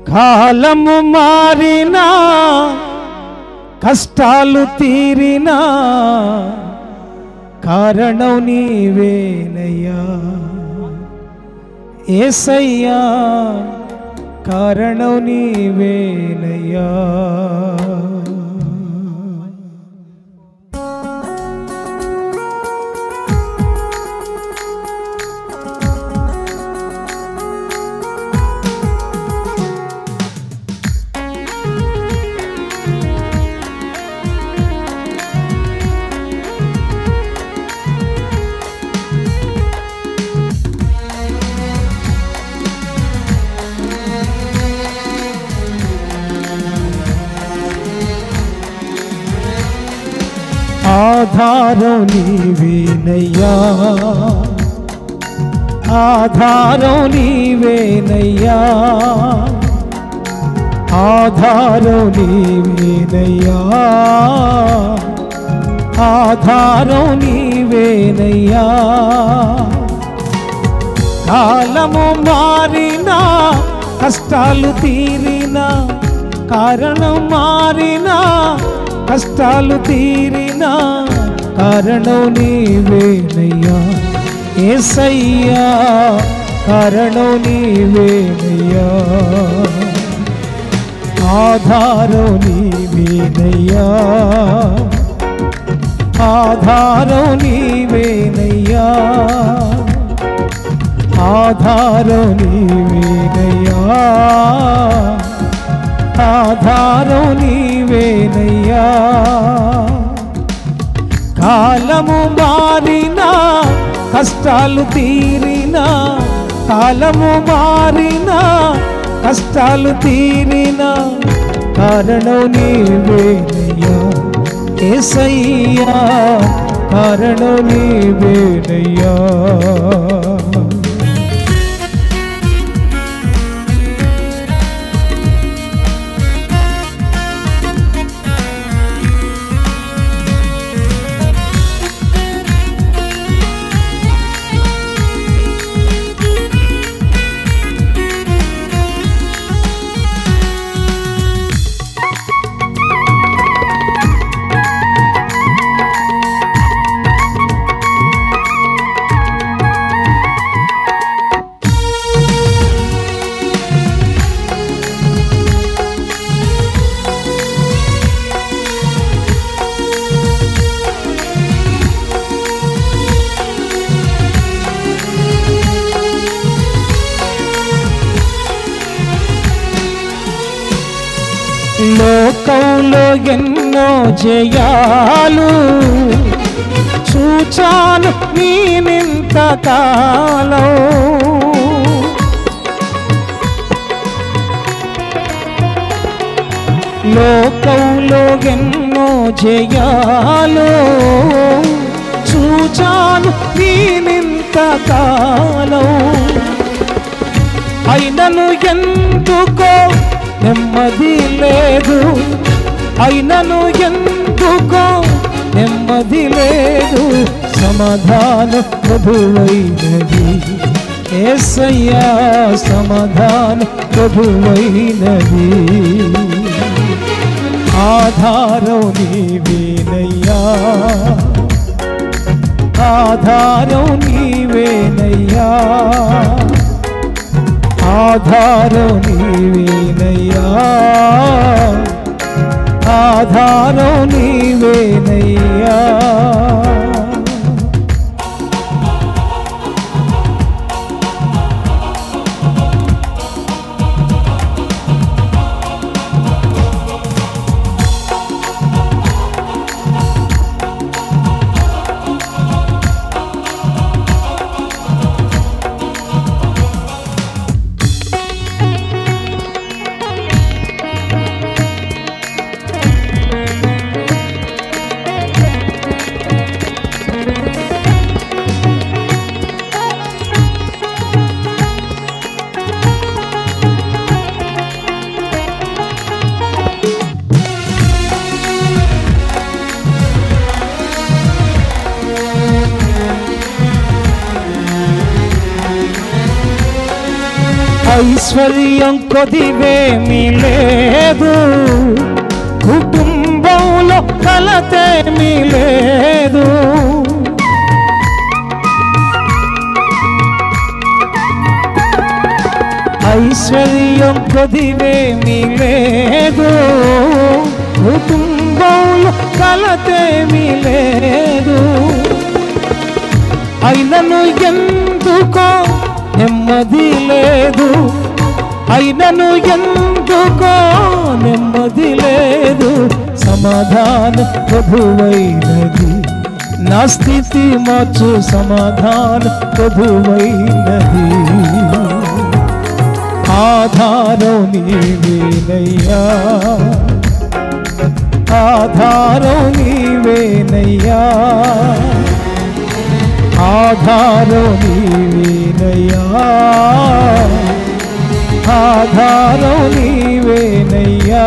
కాలము మారినా కష్టాలు తీరినా కారణం నీవేనయ్యా ఏసయ్యా కారణం నీవేనయ్యా ఆధారం నీవేనయ్యా ఆధారం నీవేనయ్యా ఆధారం నీవేనయ్యా ఆధారం నీవేనయ్యా కాలము మారినా కష్టాలు తీరినా కారణం మారినా కష్టాలు తీరినా కారణం నీవేనయ్యా ఏసయ్యా కారణం నీవేనయ్యా ఆధారం నీవేనయ్యా ఆధారం నీవేనయ్యా ఆధారం నీవేనయ్యా ఆధారం నీవేనయ్యా కాలము మారినా కష్టాలు తీరినా కాలము మారినా కష్టాలు తీరినా కారణం నీవేనయ్యా ఏసయ్యా కారణం నీవేనయ్యా లోకంలో ఎన్నో జయాలు చూచాను నేనింత కాలం లోకంలో ఎన్నో జయాలు చూచాను నేనింత కాలం అయినను ఎందుకో నెమ్మది లేదు అయినను ఎందుకో నెమ్మది లేదు సమాధాన ప్రభువైనది ఏసయ్యా సమాధాన ప్రభువైనది ఆధారం నీవేనయ్యా ఆధారం నీవేనయ్యా ఆధారం నీవేనయ్యా ఆధారం నీవేనయ్యా ఐశ్వర్యం కొదివేమీ లేదు కుటుంబంలో కలతేమీ లేదు ఐశ్వర్యం కొదివేమీ లేదు కుటుంబంలో కలతేమీ లేదు అయినను ఎందుకో నెమ్మది లేదు అయినను ఎందుకో నెమ్మది లేదు సమాధాన ప్రభువైనది నా స్థితి మార్చు సమాధాన ప్రభువైనది ఆధారం నీవేనయ్యా ఆధారం నీవేనయ్యా ఆధారం నీవేనయ్యా ఆధారం నీవేనయ్యా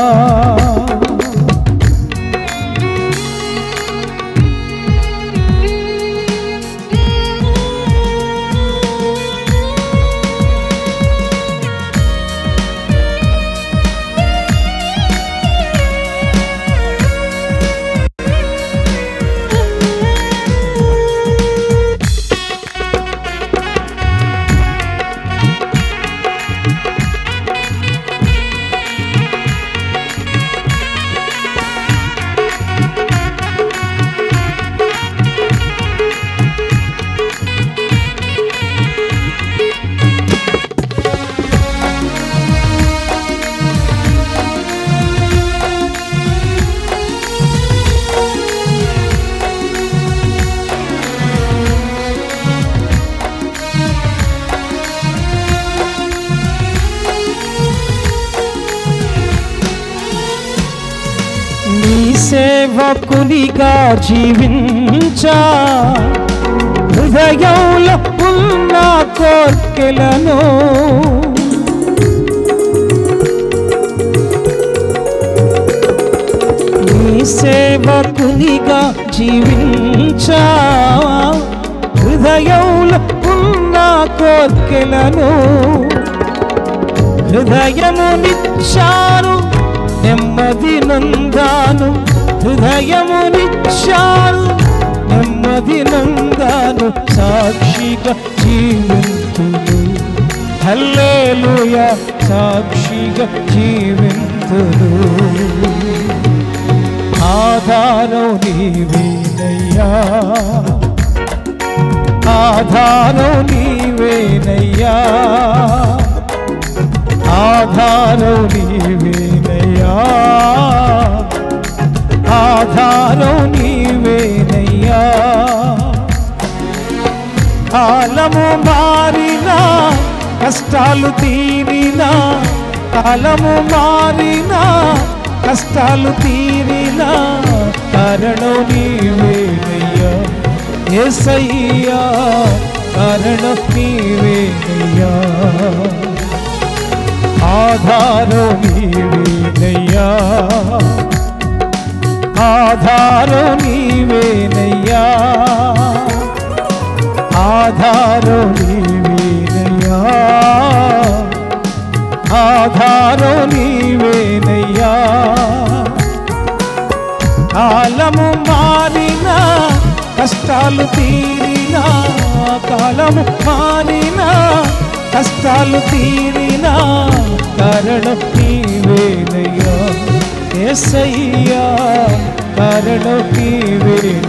నీ సేవకునిగా జీవించా హృదయంలో ఉన్న కోర్కెలను నీ సేవకునిగా జీవించా హృదయంలో ఉన్న కోర్కెలను హృదయమునిచ్చాను నెమ్మది నందాను హృదయమునిచ్చాను నెమ్మది నందాను సాక్షిగా జీవింతులు హల్లేలుయ సాక్షిగా జీవింతులు ఆధారం నీవేనయ్యా ఆధారం నీవేనయ్యా ఆధారం నీవేనయ్యా ఆధారం నీవేనయ్యా కాలము మారినా కష్టాలు తీరినా కాలము మారినా కష్టాలు తీరినా కారణం నీవేనయ్యా ఏసయ్యా కారణం నీవేనయ్యా ఆధారం నీవేనయ్యా ఆధారం నీవేనయ్యా ఆధారం నీవేనయ్యా ఆధారం నీవేనయ్యా కాలము మారినా కష్టాలు తీరినా కాలము మారినా కష్టాలు తీరినా కారణం నీవేనయ్యా ఏసయ్యా కారణం నీవేనయ్యా